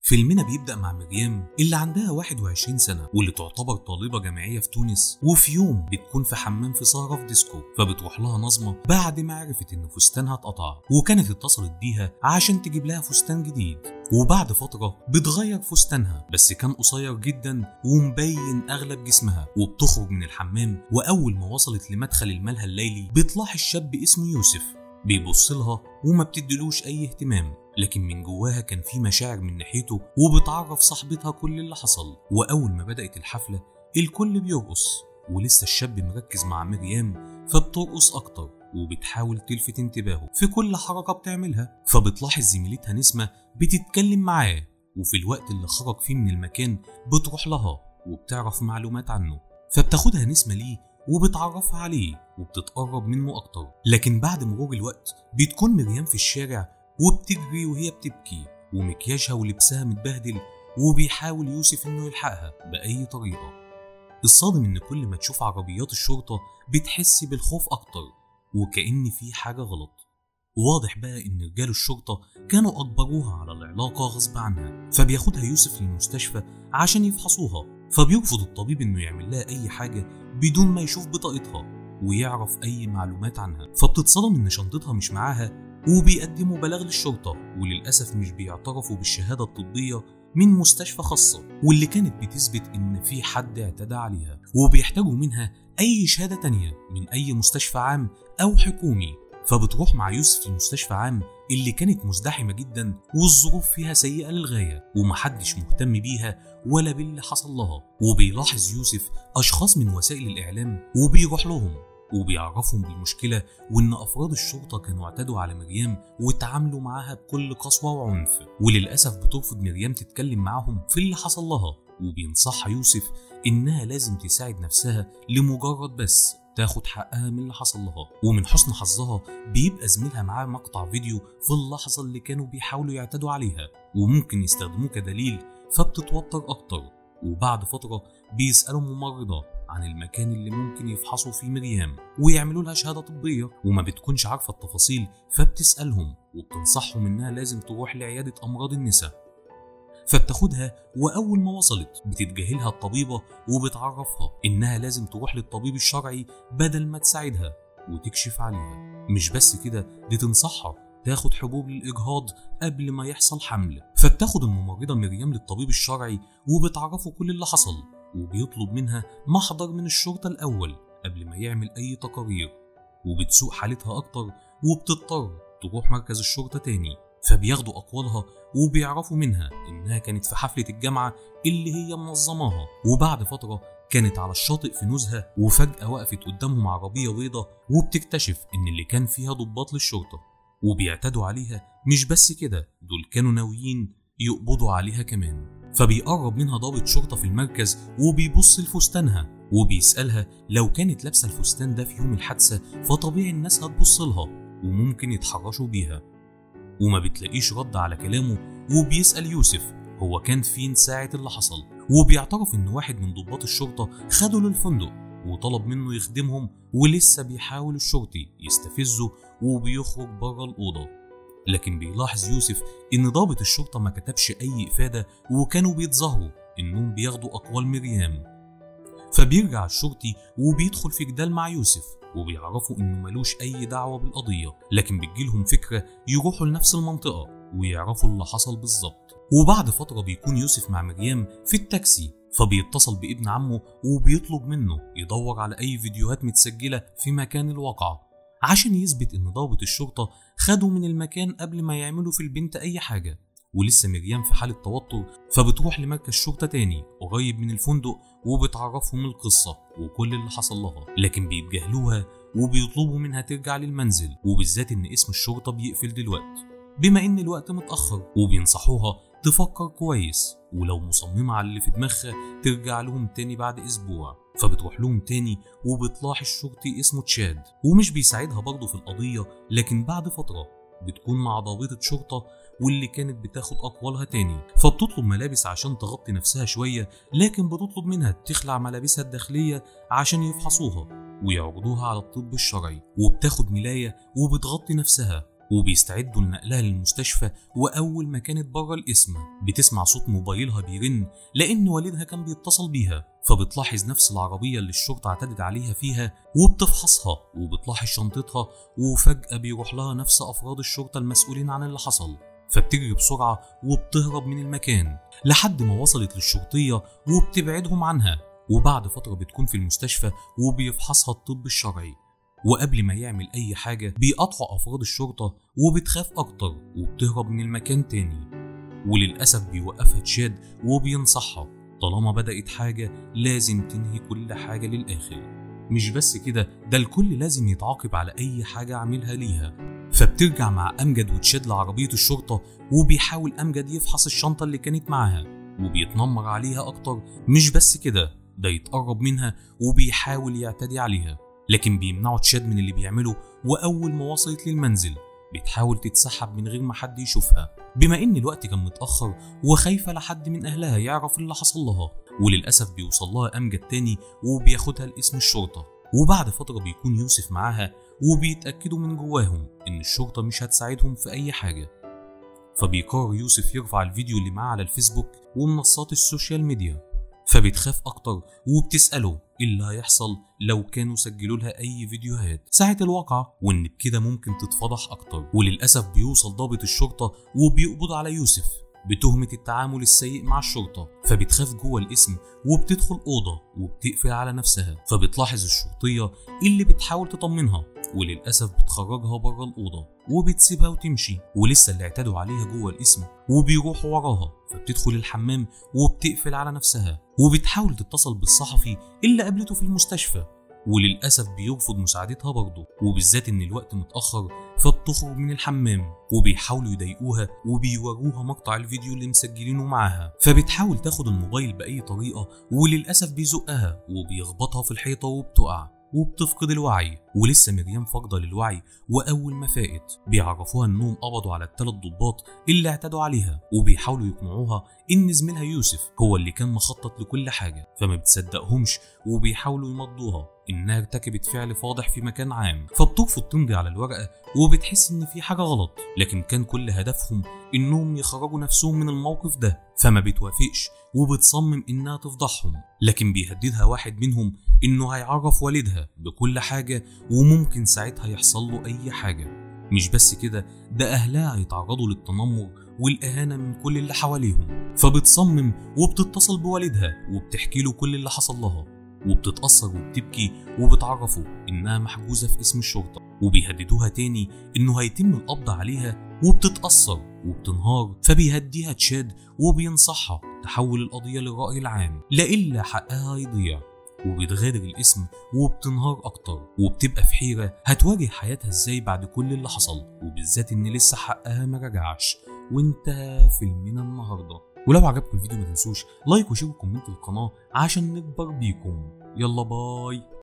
فيلمنا بيبدأ مع مريم اللي عندها 21 سنة واللي تعتبر طالبة جامعية في تونس وفي يوم بتكون في حمام في سهرة في ديسكو فبتروح لها نظمة بعد ما عرفت إن فستانها اتقطع وكانت اتصلت بيها عشان تجيب لها فستان جديد وبعد فترة بتغير فستانها بس كان قصير جدا ومبين أغلب جسمها وبتخرج من الحمام وأول ما وصلت لمدخل الملهى الليلي بتلاحظ شاب اسمه يوسف بيبص لها وما بتديلوش أي اهتمام لكن من جواها كان في مشاعر من ناحيته وبتعرف صاحبتها كل اللي حصل وأول ما بدأت الحفلة الكل بيرقص ولسه الشاب مركز مع مريم فبترقص أكتر وبتحاول تلفت انتباهه في كل حركة بتعملها فبتلاحظ زميلتها نسمة بتتكلم معاه وفي الوقت اللي خرج فيه من المكان بتروح لها وبتعرف معلومات عنه فبتاخدها نسمة ليه وبتعرفها عليه وبتتقرب منه أكتر لكن بعد مرور الوقت بتكون مريم في الشارع وبتجري وهي بتبكي ومكياجها ولبسها متبهدل وبيحاول يوسف انه يلحقها بأي طريقة الصادم ان كل ما تشوف عربيات الشرطة بتحس بالخوف اكتر وكأن في حاجة غلط واضح بقى ان رجال الشرطة كانوا اجبروها على العلاقة غصب عنها فبياخدها يوسف للمستشفى عشان يفحصوها فبيرفض الطبيب انه يعمل لها اي حاجة بدون ما يشوف بطاقتها ويعرف اي معلومات عنها فبتتصدم ان شنطتها مش معاها وبيقدموا بلاغ للشرطة وللأسف مش بيعترفوا بالشهادة الطبية من مستشفى خاصة واللي كانت بتثبت إن في حد اعتدى عليها وبيحتاجوا منها أي شهادة تانية من أي مستشفى عام أو حكومي فبتروح مع يوسف المستشفى عام اللي كانت مزدحمة جدا والظروف فيها سيئة للغاية ومحدش مهتم بيها ولا باللي حصل لها وبيلاحظ يوسف أشخاص من وسائل الإعلام وبيروح لهم وبيعرفهم بالمشكلة وإن أفراد الشرطة كانوا اعتدوا على مريم وتعاملوا معاها بكل قسوة وعنف وللأسف بترفض مريم تتكلم معاهم في اللي حصل لها وبينصحها يوسف إنها لازم تساعد نفسها لمجرد بس تاخد حقها من اللي حصل لها ومن حسن حظها بيبقى زميلها معاه مقطع فيديو في اللحظة اللي كانوا بيحاولوا يعتدوا عليها وممكن يستخدموه كدليل فبتتوتر أكتر وبعد فترة بيسألوا ممرضة عن المكان اللي ممكن يفحصوا فيه مريم ويعملوا لها شهادة طبية وما بتكونش عارفة التفاصيل فبتسألهم وبتنصحهم إنها لازم تروح لعيادة أمراض النساء فبتاخدها وأول ما وصلت بتتجاهلها الطبيبة وبتعرفها إنها لازم تروح للطبيب الشرعي بدل ما تساعدها وتكشف عليها مش بس كده دي تنصحها تاخد حبوب للإجهاض قبل ما يحصل حمل فبتاخد الممرضة مريم للطبيب الشرعي وبتعرفه كل اللي حصل وبيطلب منها محضر من الشرطة الأول قبل ما يعمل أي تقارير وبتسوء حالتها أكتر وبتضطر تروح مركز الشرطة تاني فبياخدوا أقوالها وبيعرفوا منها إنها كانت في حفلة الجامعة اللي هي منظماها وبعد فترة كانت على الشاطئ في نزهة وفجأة وقفت قدامهم عربية بيضة وبتكتشف إن اللي كان فيها ضباط للشرطة وبيعتدوا عليها مش بس كده دول كانوا ناويين يقبضوا عليها كمان فبيقرب منها ضابط شرطة في المركز وبيبص لفستانها وبيسألها لو كانت لابسة الفستان ده في يوم الحادثة فطبيعي الناس هتبص لها وممكن يتحرشوا بيها وما بتلاقيش رد على كلامه وبيسأل يوسف هو كان فين ساعة اللي حصل وبيعترف إن واحد من ضباط الشرطة خده للفندق وطلب منه يخدمهم ولسه بيحاول الشرطي يستفزه وبيخرج بره الأوضة لكن بيلاحظ يوسف إن ضابط الشرطة ما كتبش أي إفادة وكانوا بيتظاهروا إنهم بياخدوا أقوال مريم فبيرجع الشرطي وبيدخل في جدال مع يوسف وبيعرفوا إنه ملوش أي دعوة بالقضية لكن بتجيلهم فكرة يروحوا لنفس المنطقة ويعرفوا اللي حصل بالظبط وبعد فترة بيكون يوسف مع مريم في التاكسي فبيتصل بابن عمه وبيطلب منه يدور على أي فيديوهات متسجلة في مكان الواقعة عشان يثبت إن ضابط الشرطة خده من المكان قبل ما يعملوا في البنت أي حاجة ولسه مريم في حالة توتر فبتروح لمركز شرطة تاني قريب من الفندق وبتعرفهم القصة وكل اللي حصل لها لكن بيتجاهلوها وبيطلبوا منها ترجع للمنزل وبالذات إن اسم الشرطة بيقفل دلوقتي بما إن الوقت متأخر وبينصحوها تفكر كويس ولو مصممة على اللي في دماغها ترجع لهم تاني بعد أسبوع فبتروح لهم تاني وبتلاحظ شرطي اسمه تشاد ومش بيساعدها برضه في القضية لكن بعد فترة بتكون مع ضابطة شرطة واللي كانت بتاخد أقوالها تاني فبتطلب ملابس عشان تغطي نفسها شوية لكن بتطلب منها تخلع ملابسها الداخلية عشان يفحصوها ويعرضوها على الطب الشرعي وبتاخد ملاية وبتغطي نفسها وبيستعدوا لنقلها للمستشفى وأول ما كانت بره القسم بتسمع صوت موبايلها بيرن لأن والدها كان بيتصل بيها فبتلاحظ نفس العربية اللي الشرطة اعتدت عليها فيها وبتفحصها وبتلاحظ شنطتها وفجأة بيروح لها نفس أفراد الشرطة المسؤولين عن اللي حصل فبتجري بسرعة وبتهرب من المكان لحد ما وصلت للشرطية وبتبعدهم عنها وبعد فترة بتكون في المستشفى وبيفحصها الطب الشرعي وقبل ما يعمل أي حاجة بيقطعوا أفراد الشرطة وبتخاف أكتر وبتهرب من المكان تاني وللأسف بيوقفها تشاد وبينصحها طالما بدأت حاجة لازم تنهي كل حاجة للآخر مش بس كده ده الكل لازم يتعاقب على أي حاجة عملها ليها فبترجع مع أمجد وتشاد لعربية الشرطة وبيحاول أمجد يفحص الشنطة اللي كانت معاها وبيتنمر عليها أكتر مش بس كده ده يتقرب منها وبيحاول يعتدي عليها لكن بيمنعوا تشاد من اللي بيعمله وأول ما وصلت للمنزل بتحاول تتسحب من غير ما حد يشوفها بما ان الوقت كان متأخر وخايفة لحد من أهلها يعرف اللي حصل لها وللأسف بيوصل لها أمجد تاني وبياخدها لاسم الشرطة وبعد فترة بيكون يوسف معاها وبيتأكدوا من جواهم إن الشرطة مش هتساعدهم في أي حاجة فبيقرر يوسف يرفع الفيديو اللي معاه على الفيسبوك ومنصات السوشيال ميديا فبتخاف أكتر وبتسأله إيه اللي هيحصل لو كانوا سجلوا لها أي فيديوهات ساعة الواقعة وإن بكده ممكن تتفضح أكتر وللأسف بيوصل ضابط الشرطة وبيقبض على يوسف بتهمة التعامل السيء مع الشرطة فبتخاف جوه الاسم وبتدخل أوضة وبتقفل على نفسها فبتلاحظ الشرطية اللي بتحاول تطمنها وللأسف بتخرجها بره الأوضة وبتسيبها وتمشي ولسه اللي اعتدوا عليها جوه الاسم وبيروحوا وراها فبتدخل الحمام وبتقفل على نفسها وبتحاول تتصل بالصحفي اللي قابلته في المستشفى وللأسف بيرفض مساعدتها برضه وبالذات إن الوقت متأخر فبتخرج من الحمام وبيحاولوا يضايقوها وبيوروها مقطع الفيديو اللي مسجلينه معاها فبتحاول تاخد الموبايل بأي طريقة وللأسف بيزقها وبيخبطها في الحيطة وبتقع وبتفقد الوعي ولسه مريم فاقدة للوعي وأول ما فاقت بيعرفوها إنهم قبضوا على الثلاث ضباط اللي اعتدوا عليها وبيحاولوا يقنعوها إن زميلها يوسف هو اللي كان مخطط لكل حاجة فما بتصدقهمش وبيحاولوا يمضوها إنها ارتكبت فعل فاضح في مكان عام فبترفض تمضي على الورقة وبتحس إن في حاجة غلط لكن كان كل هدفهم إنهم يخرجوا نفسهم من الموقف ده فما بتوافقش وبتصمم إنها تفضحهم لكن بيهددها واحد منهم إنه هيعرف والدها بكل حاجة وممكن ساعتها يحصل له أي حاجة مش بس كده ده أهلها هيتعرضوا للتنمر والإهانة من كل اللي حواليهم فبتصمم وبتتصل بوالدها وبتحكي له كل اللي حصل لها وبتتأثر وبتبكي وبتعرفه إنها محجوزة في اسم الشرطة وبيهددوها تاني إنه هيتم القبض عليها وبتتأثر وبتنهار فبيهديها تشاد وبينصحها تحول القضية للرأي العام لإلا حقها يضيع وبتغادر الاسم وبتنهار أكتر وبتبقى في حيرة هتواجه حياتها ازاي بعد كل اللي حصل وبالذات إن لسه حقها ما رجعش وانتهى فيلمنا النهارده ولو عجبكم الفيديو ما تنسوش لايك وشير وكومنت القناة عشان نكبر بيكم يلا باي